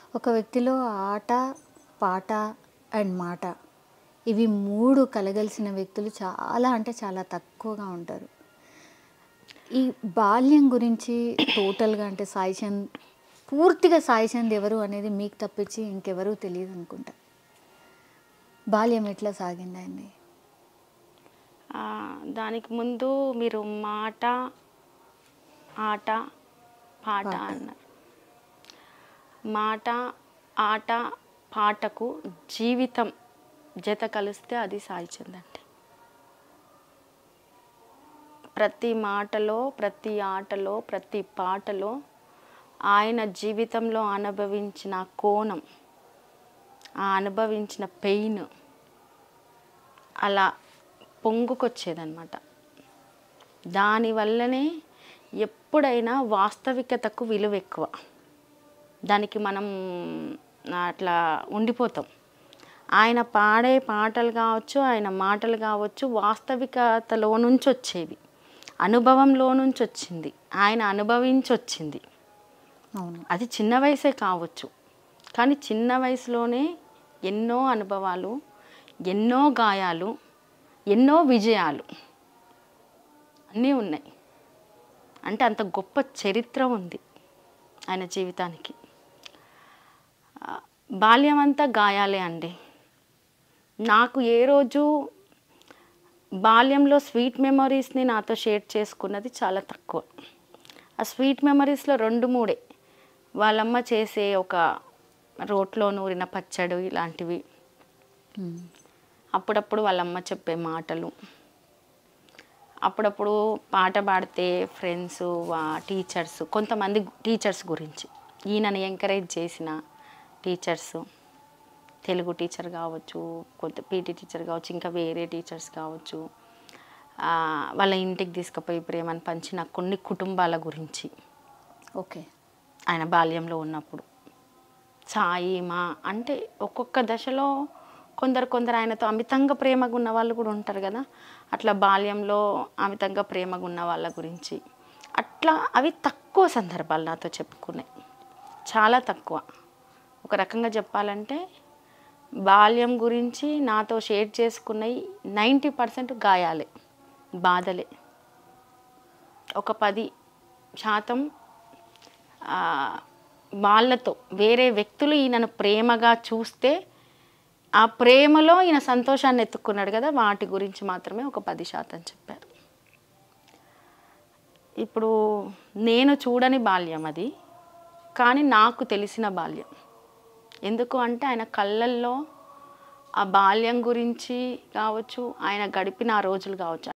ఒక వ్యక్తిలో ఆట పాట అండ్ మాట ఇవి మూడు కలగలిసిన వ్యక్తులు చాలా అంటే చాలా తక్కువగా ఉంటారు ఈ బాల్యం గురించి టోటల్గా అంటే సాయి చంద్ పూర్తిగా సాయి చంద్ ఎవరు అనేది మీకు తప్పించి ఇంకెవరూ తెలియదు అనుకుంటా బాల్యం ఎట్లా సాగిందండి ఆ, దానికి ముందు మీరు మాట ఆట పాట అన్నారు మాట ఆట పాటకు జీవితం జత కలిస్తే అది సాయి చంద్ అండి ప్రతి మాటలో ప్రతి ఆటలో ప్రతి పాటలో ఆయన జీవితంలో అనుభవించిన కోణం ఆ అనుభవించిన పెయిన్ అలా పొంగుకొచ్చేదన్నమాట దానివల్లనే ఎప్పుడైనా వాస్తవికతకు విలువ ఎక్కువ దానికి మనం అట్లా ఉండిపోతాం ఆయన పాడే పాటలు కావచ్చు ఆయన మాటలు కావచ్చు వాస్తవికతలో నుంచి వచ్చేవి అనుభవంలో నుంచి వచ్చింది ఆయన అనుభవించి వచ్చింది అవును అది చిన్న వయసే కావచ్చు కానీ చిన్న వయసులోనే ఎన్నో అనుభవాలు ఎన్నో గాయాలు ఎన్నో విజయాలు అన్నీ ఉన్నాయి అంటే అంత గొప్ప చరిత్ర ఉంది ఆయన జీవితానికి ఆ, బాల్యం అంతా గాయాలే అండి నాకు ఏ రోజు బాల్యంలో స్వీట్ మెమరీస్ని నాతో షేర్ చేసుకున్నది చాలా తక్కువ ఆ స్వీట్ మెమరీస్లో రెండు మూడే వాళ్ళమ్మ చేసే ఒక రోట్లో నూరిన పచ్చడి ఇలాంటివి ఉమ్. అప్పుడప్పుడు వాళ్ళమ్మ చెప్పే మాటలు అప్పుడప్పుడు పాట పాడితే ఫ్రెండ్స్ టీచర్స్ కొంతమంది టీచర్స్ గురించి ఈయనని ఎంకరేజ్ చేసిన టీచర్స్ తెలుగు టీచర్ కావచ్చు కొంత పీటీ టీచర్ కావచ్చు ఇంకా వేరే టీచర్స్ కావచ్చు ఆ, వాళ్ళ ఇంటికి తీసుకుపోయి ప్రేమను పంచిన కొన్ని కుటుంబాల గురించి ఓకే ఆయన బాల్యంలో ఉన్నప్పుడు సాయి మా అంటే ఒక్కొక్క దశలో కొందరు కొందరు ఆయనతో అమితంగా ప్రేమగా ఉన్న వాళ్ళు కూడా ఉంటారు కదా అట్లా బాల్యంలో అమితంగా ప్రేమగా ఉన్న వాళ్ళ గురించి అట్లా అవి తక్కువ సందర్భాలు నాతో చెప్పుకున్నాయి చాలా తక్కువ ఒక రకంగా చెప్పాలంటే బాల్యం గురించి నాతో షేర్ చేసుకున్నవి నైంటీ పర్సెంట్ గాయాలే బాధలే ఒక పది శాతం ఆ, వాళ్ళతో వేరే వ్యక్తులు ఈయనను ప్రేమగా చూస్తే ఆ ప్రేమలో ఈయన సంతోషాన్ని ఎత్తుక్కున్నాడు కదా వాటి గురించి మాత్రమే ఒక పది శాతం చెప్పారు ఇప్పుడు నేను చూడని బాల్యం అది కానీ నాకు తెలిసిన బాల్యం ఎందుకు అంటే ఆయన కళ్ళల్లో ఆ బాల్యం గురించి కావచ్చు ఆయన గడిపిన ఆ రోజులు కావచ్చు